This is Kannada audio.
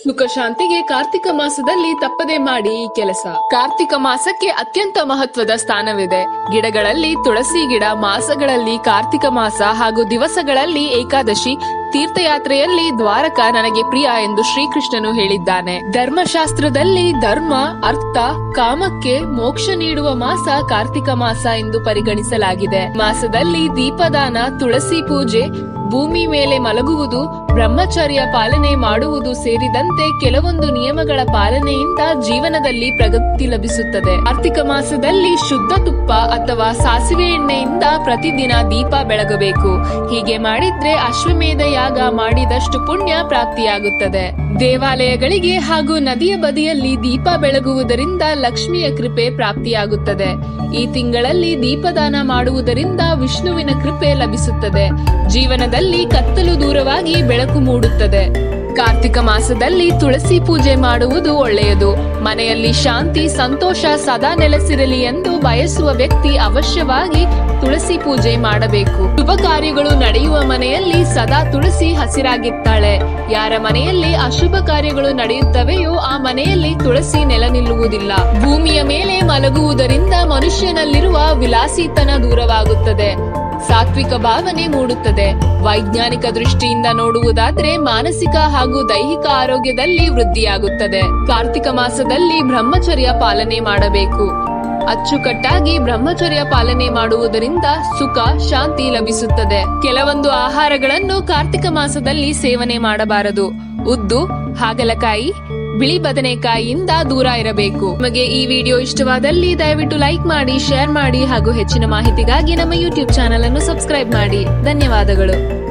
ಸುಖ ಶಾಂತಿಗೆ ಕಾರ್ತಿಕ ಮಾಸದಲ್ಲಿ ತಪ್ಪದೆ ಮಾಡಿ ಈ ಕೆಲಸ ಕಾರ್ತಿಕ ಮಾಸಕ್ಕೆ ಅತ್ಯಂತ ಮಹತ್ವದ ಸ್ಥಾನವಿದೆ ಗಿಡಗಳಲ್ಲಿ ತುಳಸಿ ಗಿಡ ಮಾಸಗಳಲ್ಲಿ ಕಾರ್ತಿಕ ಮಾಸ ಹಾಗೂ ದಿವಸಗಳಲ್ಲಿ ಏಕಾದಶಿ ತೀರ್ಥಯಾತ್ರೆಯಲ್ಲಿ ದ್ವಾರಕ ನನಗೆ ಪ್ರಿಯ ಎಂದು ಶ್ರೀಕೃಷ್ಣನು ಹೇಳಿದ್ದಾನೆ ಧರ್ಮಶಾಸ್ತ್ರದಲ್ಲಿ ಧರ್ಮ ಅರ್ಥ ಕಾಮಕ್ಕೆ ಮೋಕ್ಷ ನೀಡುವ ಮಾಸ ಕಾರ್ತಿಕ ಮಾಸ ಎಂದು ಪರಿಗಣಿಸಲಾಗಿದೆ ಮಾಸದಲ್ಲಿ ದೀಪದಾನ ತುಳಸಿ ಪೂಜೆ ಭೂಮಿ ಮೇಲೆ ಮಲಗುವುದು ಬ್ರಹ್ಮಚರ್ಯ ಪಾಲನೆ ಮಾಡುವುದು ಸೇರಿದಂತೆ ಕೆಲವೊಂದು ನಿಯಮಗಳ ಪಾಲನೆಯಿಂದ ಜೀವನದಲ್ಲಿ ಪ್ರಗತಿ ಲಭಿಸುತ್ತದೆ ಕಾರ್ತಿಕ ಮಾಸದಲ್ಲಿ ಶುದ್ಧ ತುಪ್ಪ ಅಥವಾ ಸಾಸಿವೆ ಎಣ್ಣೆಯಿಂದ ಪ್ರತಿದಿನ ದೀಪ ಬೆಳಗಬೇಕು ಹೀಗೆ ಮಾಡಿದ್ರೆ ಅಶ್ವಮೇಧ ಯಾಗ ಮಾಡಿದಷ್ಟು ಪುಣ್ಯ ಪ್ರಾಪ್ತಿಯಾಗುತ್ತದೆ ದೇವಾಲಯಗಳಿಗೆ ಹಾಗೂ ನದಿಯ ಬದಿಯಲ್ಲಿ ದೀಪ ಬೆಳಗುವುದರಿಂದ ಲಕ್ಷ್ಮಿಯ ಕೃಪೆ ಪ್ರಾಪ್ತಿಯಾಗುತ್ತದೆ ಈ ತಿಂಗಳಲ್ಲಿ ದೀಪದಾನ ಮಾಡುವುದರಿಂದ ವಿಷ್ಣುವಿನ ಕೃಪೆ ಲಭಿಸುತ್ತದೆ ಜೀವನದಲ್ಲಿ ಕತ್ತಲು ದೂರವಾಗಿ ಬೆಳಕು ಮೂಡುತ್ತದೆ ಕಾರ್ತಿಕ ಮಾಸದಲ್ಲಿ ತುಳಸಿ ಪೂಜೆ ಮಾಡುವುದು ಒಳ್ಳೆಯದು ಮನೆಯಲ್ಲಿ ಶಾಂತಿ ಸಂತೋಷ ಸದಾ ನೆಲೆಸಿರಲಿ ಎಂದು ಬಯಸುವ ವ್ಯಕ್ತಿ ಅವಶ್ಯವಾಗಿ ತುಳಸಿ ಪೂಜೆ ಮಾಡಬೇಕು ಶುಭ ಕಾರ್ಯಗಳು ನಡೆಯುವ ಮನೆಯಲ್ಲಿ ಸದಾ ತುಳಸಿ ಹಸಿರಾಗಿರ್ತಾಳೆ ಯಾರ ಮನೆಯಲ್ಲಿ ಅಶುಭ ಕಾರ್ಯಗಳು ನಡೆಯುತ್ತವೆಯೋ ಆ ಮನೆಯಲ್ಲಿ ತುಳಸಿ ನೆಲ ನಿಲ್ಲುವುದಿಲ್ಲ ಭೂಮಿಯ ಮೇಲೆ ಮಲಗುವುದರಿಂದ ಮನುಷ್ಯನಲ್ಲಿರುವ ವಿಲಾಸಿತನ ದೂರವಾಗುತ್ತದೆ ಸಾತ್ವಿಕ ಭಾವನೆ ಮೂಡುತ್ತದೆ ವೈಜ್ಞಾನಿಕ ದೃಷ್ಟಿಯಿಂದ ನೋಡುವುದಾದ್ರೆ ಮಾನಸಿಕ ಹಾಗೂ ದೈಹಿಕ ಆರೋಗ್ಯದಲ್ಲಿ ವೃದ್ಧಿಯಾಗುತ್ತದೆ ಕಾರ್ತಿಕ ಮಾಸದಲ್ಲಿ ಬ್ರಹ್ಮಚರ್ಯ ಪಾಲನೆ ಮಾಡಬೇಕು ಅಚ್ಚುಕಟ್ಟಾಗಿ ಬ್ರಹ್ಮಚರ್ಯ ಪಾಲನೆ ಮಾಡುವುದರಿಂದ ಸುಖ ಶಾಂತಿ ಲಭಿಸುತ್ತದೆ ಕೆಲವೊಂದು ಆಹಾರಗಳನ್ನು ಕಾರ್ತಿಕ ಮಾಸದಲ್ಲಿ ಸೇವನೆ ಮಾಡಬಾರದು ಉದ್ದು ಹಾಗಲಕಾಯಿ ಬಿಳಿ ಬದನೆಕಾಯಿಯಿಂದ ದೂರ ಇರಬೇಕು ನಿಮಗೆ ಈ ವಿಡಿಯೋ ಇಷ್ಟವಾದಲ್ಲಿ ದಯವಿಟ್ಟು ಲೈಕ್ ಮಾಡಿ ಶೇರ್ ಮಾಡಿ ಹಾಗೂ ಹೆಚ್ಚಿನ ಮಾಹಿತಿಗಾಗಿ ನಮ್ಮ ಯೂಟ್ಯೂಬ್ ಚಾನೆಲ್ ಅನ್ನು ಸಬ್ಸ್ಕ್ರೈಬ್ ಮಾಡಿ ಧನ್ಯವಾದಗಳು